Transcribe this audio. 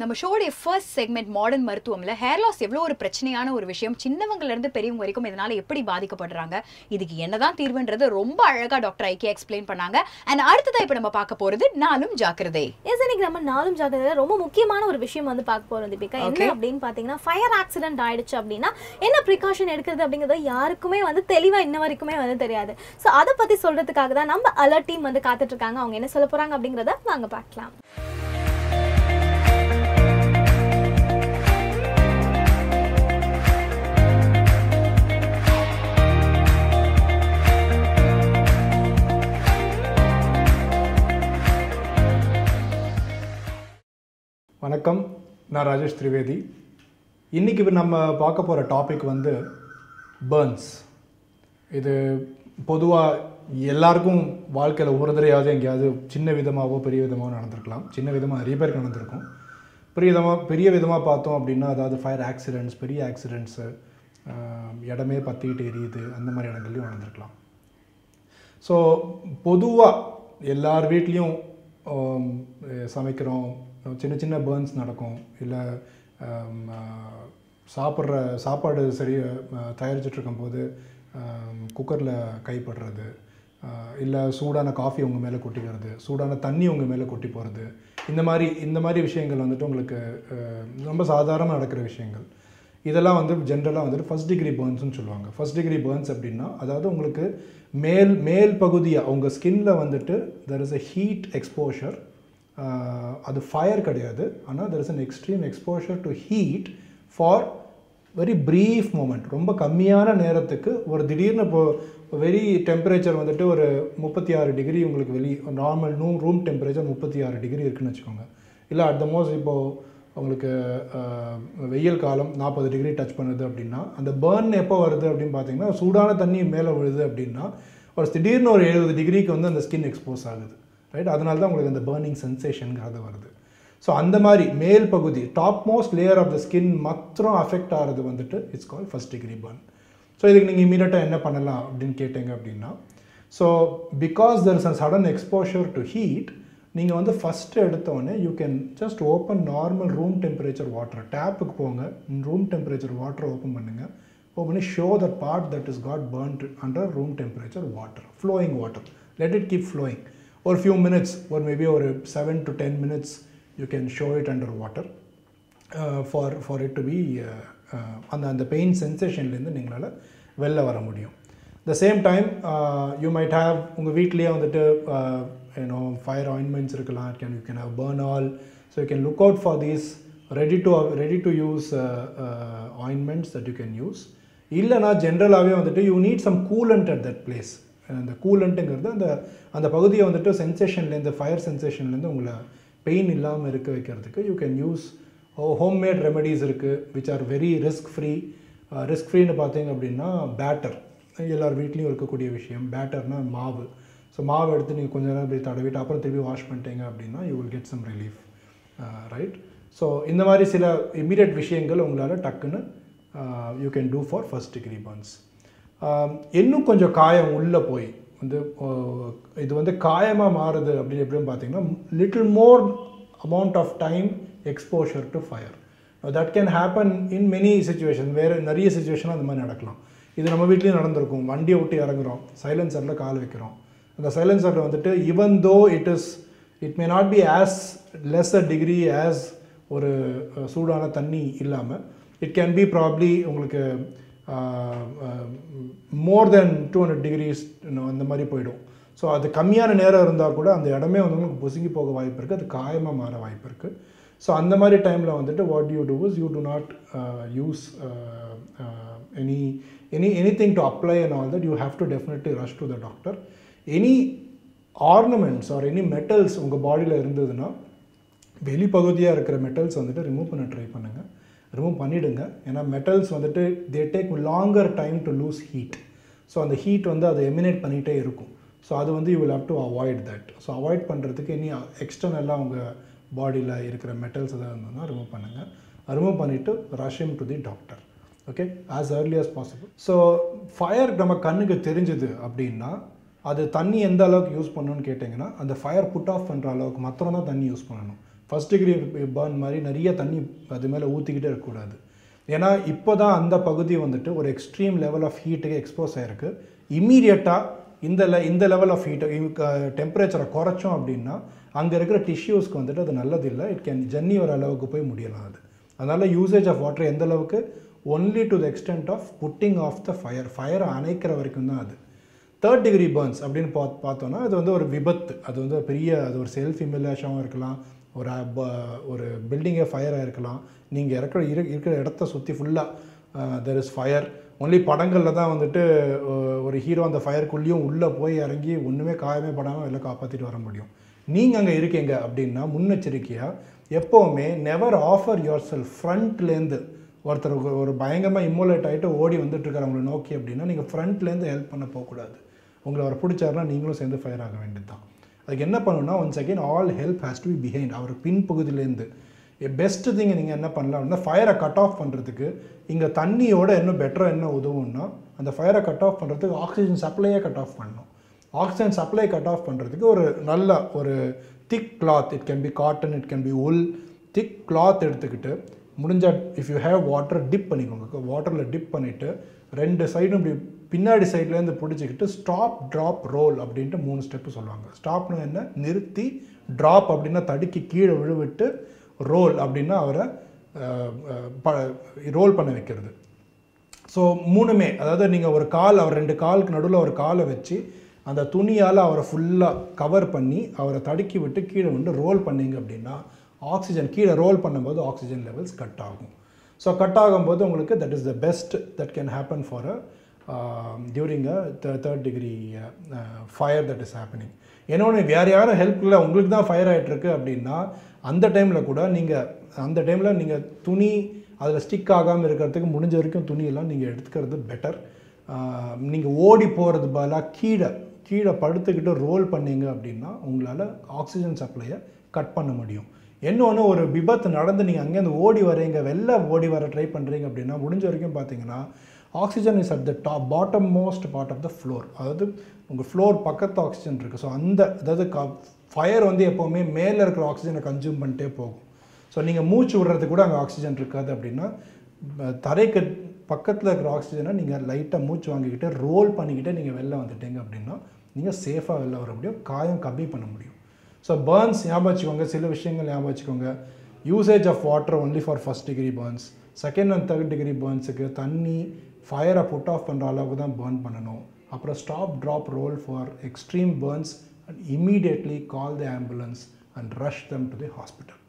நம்ம ஷோடைய first segment modern மருத்துவம்ல ஹேர் லாஸ் எவ்வளோ ஒரு பிரச்சனையான ஒரு விஷயம் சின்னவங்கல இருந்து பெரியவங்க வரைக்கும் இதனால எப்படி பாதிக்கப்படுறாங்க இதுக்கு என்னதான் தீர்வுன்றது ரொம்ப அழகா டாக்டர் ஐக்கியா எக்ஸ்பிளைன் பண்ணாங்க அண்ட் அடுத்ததா இப்ப நம்ம பார்க்க போறது நாளும் ஜாக்கிரதை எஸ் இன்னைக்கு நம்ம நாளும் ஜாக்கிரதையில ரொம்ப முக்கியமான ஒரு விஷயம் வந்து பார்க்க போறோம் தீபிகா Okay. என்ன அப்படின்னு பாத்தீங்கன்னா ஃபயர் ஆக்சிடென்ட் ஆயிடுச்சு அப்படின்னா என்ன ப்ரிகாஷன் எடுக்கிறது அப்படிங்கிறது யாருக்குமே வந்து தெளிவா இன்ன வரைக்குமே வந்து தெரியாது ஸோ அதை பத்தி சொல்றதுக்காக தான் நம்ம அலர்ட் டீம் வந்து காத்துட்டு இருக்காங்க அவங்க என்ன சொல்ல போறாங்க அப்படிங்கிறத வாங்க பார்க்கலாம் வணக்கம் நான் ராஜேஷ் திரிவேதி இன்றைக்கி நம்ம பார்க்க போகிற டாபிக் வந்து பேர்ன்ஸ் இது பொதுவாக எல்லாருக்கும் வாழ்க்கையில் ஒரு தடையாவது எங்கேயாவது சின்ன விதமாகவோ பெரிய விதமாகவோ நடந்திருக்கலாம் சின்ன விதமாக நிறைய பேருக்கு நடந்திருக்கும் பெரிய விதமாக பெரிய விதமாக பார்த்தோம் அப்படின்னா அதாவது ஃபயர் ஆக்சிடெண்ட்ஸ் பெரிய ஆக்சிடெண்ட்ஸு இடமே பற்றிக்கிட்டு எரியுது அந்த மாதிரி இடங்கள்லையும் நடந்திருக்கலாம் ஸோ பொதுவாக எல்லார் வீட்லேயும் ஆம், அஹ் சமைக்கிறோம் சின்ன சின்ன பேர்ன்ஸ் நடக்கும் இல்லை சாப்பிட்ற சாப்பாடு சரி அஹ், தயாரிச்சுட்டு இருக்கும்போது குக்கரில் கைப்படுறது இல்லை சூடான காஃபி உங்கள் மேலே கொட்டிக்கிறது சூடான தண்ணி உங்கள் மேலே கொட்டி போகிறது இந்த மாதிரி இந்த மாதிரி விஷயங்கள் வந்துட்டு உங்களுக்கு அஹ், ரொம்ப சாதாரணமாக நடக்கிற விஷயங்கள் இதெல்லாம் வந்து ஜென்ரலாக வந்துட்டு ஃபஸ்ட் டிகிரி பேர்ன்ஸ்னு சொல்லுவாங்க ஃபஸ்ட் டிகிரி பேர்ன்ஸ் அப்படின்னா அதாவது உங்களுக்கு மேல் மேல் பகுதியாக உங்கள் ஸ்கின்ல வந்துட்டு there is a heat exposure அது ஃபயர் கிடையாது ஆனால் there is an extreme exposure to heat for very brief moment ரொம்ப கம்மியான நேரத்துக்கு ஒரு திடீர்னு இப்போ வெரி டெம்பரேச்சர் வந்துட்டு ஒரு முப்பத்தி ஆறு டிகிரி உங்களுக்கு வெளி நார்மல் நூ ரூம் டெம்பரேச்சர் முப்பத்தி ஆறு டிகிரி இருக்குன்னு வச்சுக்கோங்க இல்லை அட் த மோஸ்ட் இப்போது உங்களுக்கு அஹ், வெயில் காலம் நாற்பது டிகிரி டச் பண்ணுது அப்படின்னா அந்த பேர்ன் எப்போ வருது அப்படின்னு பார்த்தீங்கன்னா சூடான தண்ணி மேலே விழுது அப்படின்னா ஒரு திடீர்னு ஒரு எழுபது டிகிரிக்கு வந்து அந்த ஸ்கின் எக்ஸ்போஸ் ஆகுது ரைட் அதனால தான் உங்களுக்கு அந்த பேர்னிங் சென்சேஷனுங்கிறது வருது ஸோ அந்த மாதிரி மேல் பகுதி top most layer of the skin மாத்திரம் அஃபெக்ட் ஆகிறது வந்துட்டு it's call first degree burn so இதுக்கு நீங்கள் இமீடியட்டாக என்ன பண்ணலாம் அப்படின்னு கேட்டீங்க அப்படின்னா so because there is a sudden exposure to heat நீங்கள் வந்து ஃபஸ்ட்டு எடுத்தோடனே you can just open normal room temperature water டேப்புக்கு போங்க ரூம் டெம்பரேச்சர் வாட்டர் ஓப்பன் பண்ணுங்கள் ஓப்பன் பண்ணி show that part that is got burnt under room temperature water flowing water let it keep flowing ஒரு few minutes ஒரு maybe ஒரு seven to ten minutes you can show it under water for for it to be அந்த அந்த pain சென்சேஷன்லேருந்து நீங்களால் வெளில வர முடியும் the same time you might have உங்கள் வீட்லேயே வந்துட்டு யூனோ ஃபயர் ஆயின்மெண்ட்ஸ் இருக்கலாம் can you can have Burnol so you can look out for these ready to ready to use ointments that you can use இல்லைனா ஜென்ரலாகவே வந்துட்டு you need some coolant at that place அந்த கூலண்ட்டுங்கிறது அந்த அந்த பகுதியை வந்துட்டு சென்சேஷன்லேருந்து ஃபயர் சென்சேஷன்லேருந்து உங்களை பெயின் இல்லாமல் இருக்க வைக்கிறதுக்கு you can use homemade remedies இருக்குது which are very risk free risk ஃப்ரீன்னு பார்த்தீங்க அப்படின்னா பேட்டர் எல்லார் வீட்லேயும் இருக்கக்கூடிய விஷயம் பேட்டர்னா மாவு ஸோ மாவு எடுத்து நீங்கள் கொஞ்ச நேரம் இப்படி தடவிட்டு அப்புறம் திருப்பி வாஷ் பண்ணிட்டீங்க அப்படின்னா you will get some relief right so இந்த மாதிரி சில இமீடியட் விஷயங்கள் உங்களால் டக்குன்னு you can do for first degree burns இன்னும் கொஞ்சம் காயம் உள்ளே போய் வந்து uh, இது வந்து காயமாக மாறுது அப்படின்னு எப்படின்னு பார்த்தீங்கன்னா little more amount of time exposure to fire that can happen in many situation வேறு நிறைய சுச்சுவேஷன் அந்த மாதிரி நடக்கலாம் இது நம்ம வீட்லேயும் நடந்திருக்கும் வண்டியை விட்டு இறங்குறோம் சைலன்சரில் கால் வைக்கிறோம் அந்த சைலன்சரில் வந்துட்டு even though it is it may not be as less a degree as ஒரு அஹ், சூடான தண்ணி இல்லாமல் இட் கேன் பி ப்ராப்ளி உங்களுக்கு more then two hundred degrees அந்த மாதிரி போயிடும் ஸோ அது கம்மியான நேரம் இருந்தால் கூட அந்த இடமே வந்து உங்களுக்கு பொசுங்கி போக வாய்ப்பு இருக்குது அது காயமாக மாற வாய்ப்பு இருக்குது ஸோ அந்த மாதிரி டைமில் வந்துட்டு what you do is you do not use any any any thing to apply and all that you have to definitely rush to the doctor any ornaments or any metals உங்கள் பாடியில் இருந்ததுன்னா வெளிப்பகுதியாக இருக்கிற metals வந்துட்டு remove பண்ண try பண்ணுங்கள் remove பண்ணிவிடுங்க ஏன்னா metals வந்துட்டு they take longer time to lose heat so அந்த ஹீட் வந்து அதை எமினேட் பண்ணிகிட்டே இருக்கும் ஸோ அது வந்து you will have to avoid that so avoid பண்ணுறதுக்கு இனி எக்ஸ்டர்னலாக உங்கள் பாடியில் இருக்கிற மெட்டல்ஸ் எதாவது இருந்ததுன்னா ரிமூவ் பண்ணுங்கள் ரிமூவ் பண்ணிவிட்டு rush them to the doctor okay as early as possible so fire நம்ம கண்ணுக்கு தெரிஞ்சுது அப்படின்னா அது தண்ணி எந்த அளவுக்கு யூஸ் பண்ணணும்னு கேட்டிங்கன்னா அந்த ஃபயர் புட் ஆஃப் பண்ணுற அளவுக்கு மாத்திரம் தான் தண்ணி யூஸ் பண்ணணும் ஃபஸ்ட் டிகிரி பர்ன் மாதிரி நிறைய தண்ணி அது மேலே ஊற்றிக்கிட்டே இருக்கக்கூடாது ஏன்னா இப்போ தான் அந்த பகுதி வந்துட்டு ஒரு எக்ஸ்ட்ரீம் லெவல் ஆஃப் ஹீட்டுக்கு எக்ஸ்போஸ் ஆகிருக்கு இம்மீடியட்டாக இந்த le- இந்த லெவல் ஆஃப் ஹீட் டெம்பரேச்சரை குறைச்சோம் அப்படின்னா அங்கே இருக்கிற டிஷ்யூஸ்க்கு வந்துட்டு அது நல்லதில்லை இட் கேன் ஜன்னி வர அளவுக்கு போய் முடியலாம் அது அதனால் யூசேஜ் ஆஃப் வாட்டர் எந்த அளவுக்கு only to the extent of putting of the fire ஃபயரை அணைக்கிற வரைக்கும் தான் அது தேர்ட் டிகிரி பர்ன்ஸ் அப்படின்னு பா பார்த்தோன்னா அது வந்து ஒரு விபத்து அது வந்து ஒரு பெரிய அது ஒரு செல்ஃப் இமிலேஷனாகவும் இருக்கலாம் ஒரு ப- ஒரு பில்டிங்கே ஃபயராக இருக்கலாம் நீங்கள் இருக்கிற இரு இருக்கிற இடத்த சுற்றி ஃபுல்லாக தெர் இஸ் ஃபயர் ஒன்லி படங்களில் தான் வந்துட்டு அஹ், ஒரு ஹீரோ அந்த ஃபயருக்குள்ளேயும் உள்ளே போய் இறங்கி ஒன்றுமே காயமே படாமல் எல்லாம் காப்பாற்றிட்டு வர முடியும் நீங்கள் அங்கே இருக்கீங்க அப்படின்னா முன்னெச்சரிக்கையாக எப்போவுமே நெவர் ஆஃபர் யுவர் செல்ஃப் ஃப்ரண்ட்லேருந்து ஒருத்தர் ஒரு- ஒரு பயங்கரமாக இம்மோலேட் ஆகிட்டு ஓடி வந்துட்டு இருக்காரு நோக்கி அப்படின்னா நீங்கள் ஃப்ரண்ட்லேருந்து ஹெல்ப் பண்ண போகக்கூடாது உங்களை அவர் பிடிச்சாருன்னா நீங்களும் சேர்ந்து ஃபயர் ஆக வேண்டியது தான் அதுக்கு என்ன பண்ணணும்னா once again all help has to be behind அவர் பின்பகுதியிலேருந்து பெஸ்ட் திங் நீங்கள் என்ன பண்ணலாம் அப்படின்னா ஃபயரை கட் ஆஃப் பண்ணுறதுக்கு இங்கே தண்ணியோட இன்னும் பெட்டராக என்ன உதவும்னா அந்த ஃபயரை கட் ஆஃப் பண்ணுறதுக்கு ஆக்சிஜன் சப்ளையே கட் ஆஃப் பண்ணணும் ஆக்சிஜன் சப்ளை கட் ஆஃப் பண்ணுறதுக்கு ஒரு நல்ல ஒரு thick cloth it can be cotton it can be wool thick cloth எடுத்துக்கிட்டு முடிஞ்ச if you have water dip பண்ணிக்கோங்க வாட்டரில் டிப் பண்ணிவிட்டு ரெண்டு சைடும் இப்படி பின்னாடி சைட்லேருந்து பிடிச்சிக்கிட்டு ஸ்டாப் ட்ராப் ரோல் அப்படின்ட்டு மூணு ஸ்டெப்பு சொல்லுவாங்க ஸ்டாப்னு என்ன நிறுத்தி ட்ராப் அப்படின்னா தடுக்கி கீழே விழுவிட்டு ரோல் அப்படின்னா அவரை ரோல் பண்ண வைக்கிறது ஸோ மூணுமே அதாவது நீங்கள் ஒரு கால் அவர் ரெண்டு காலுக்கு நடுவில் ஒரு காலை வச்சு அந்த துணியால் அவரை ஃபுல்லாக கவர் பண்ணி அவரை தடுக்கி விட்டு கீழே வந்து ரோல் பண்ணீங்க அப்படின்னா ஆக்சிஜன் கீழே ரோல் பண்ணும்போது ஆக்சிஜன் லெவல்ஸ் கட் ஆகும் ஸோ கட் ஆகும்போது உங்களுக்கு that is the best that can happen for a during a third degree fire that is happening இன்னொன்று வேறு யாரும் ஹெல்ப் இல்லை உங்களுக்கு தான் ஃபயர் ஆகிட்டுருக்கு அப்படின்னா அந்த டைமில் கூட நீங்கள் அந்த டைமில் நீங்கள் துணி அதில் ஸ்டிக் ஆகாமல் இருக்கிறதுக்கு முடிஞ்ச வரைக்கும் துணியெல்லாம் நீங்கள் எடுத்துக்கிறது பெட்டர் நீங்கள் ஓடி போகிறது பதிலாக கீழே கீழே படுத்துக்கிட்டு ரோல் பண்ணீங்க அப்படின்னா உங்களால் ஆக்சிஜன் சப்ளையை கட் பண்ண முடியும் இன்னொன்று ஒரு விபத்து நடந்து நீங்கள் அங்கேருந்து ஓடி வரீங்க வெளில ஓடி வர ட்ரை பண்ணுறீங்க அப்படின்னா முடிஞ்ச வரைக்கும் பார்த்தீங்கன்னா oxygen is at the top bottom most part of the floor அதாவது உங்கள் ஃப்ளோர் பக்கத்து ஆக்சிஜன் இருக்குது ஸோ அந்த அதாவது க ஃபயர் வந்து எப்போவுமே மேலே இருக்கிற ஆக்சிஜனை கன்சியூம் பண்ணிட்டே போகும் ஸோ நீங்கள் மூச்சு விடுறதுக்கு கூட அங்கே ஆக்சிஜன் இருக்காது அப்படின்னா ப- தரைக்கு பக்கத்தில் இருக்கிற ஆக்சிஜனை நீங்கள் லைட்டாக மூச்சு வாங்கிக்கிட்டு ரோல் பண்ணிக்கிட்டே நீங்கள் வெளில வந்துட்டீங்க அப்படின்னா நீங்கள் சேஃபாக வெளில வர முடியும் காயம் கம்மி பண்ண முடியும் ஸோ பேர்ன்ஸ் ஞாபகம் வச்சுக்கோங்க சில விஷயங்கள் ஞாபகம் வச்சுக்கோங்க usage of water only for first degree burns second and third degree பேர்ன்ஸுக்கு தண்ணி ஃபயரை புட் ஆஃப் பண்ணுற அளவுக்கு தான் பேர்ன் பண்ணணும் அப்புறம் stop drop roll for extreme burns and immediately call the ambulance and rush them to the hospital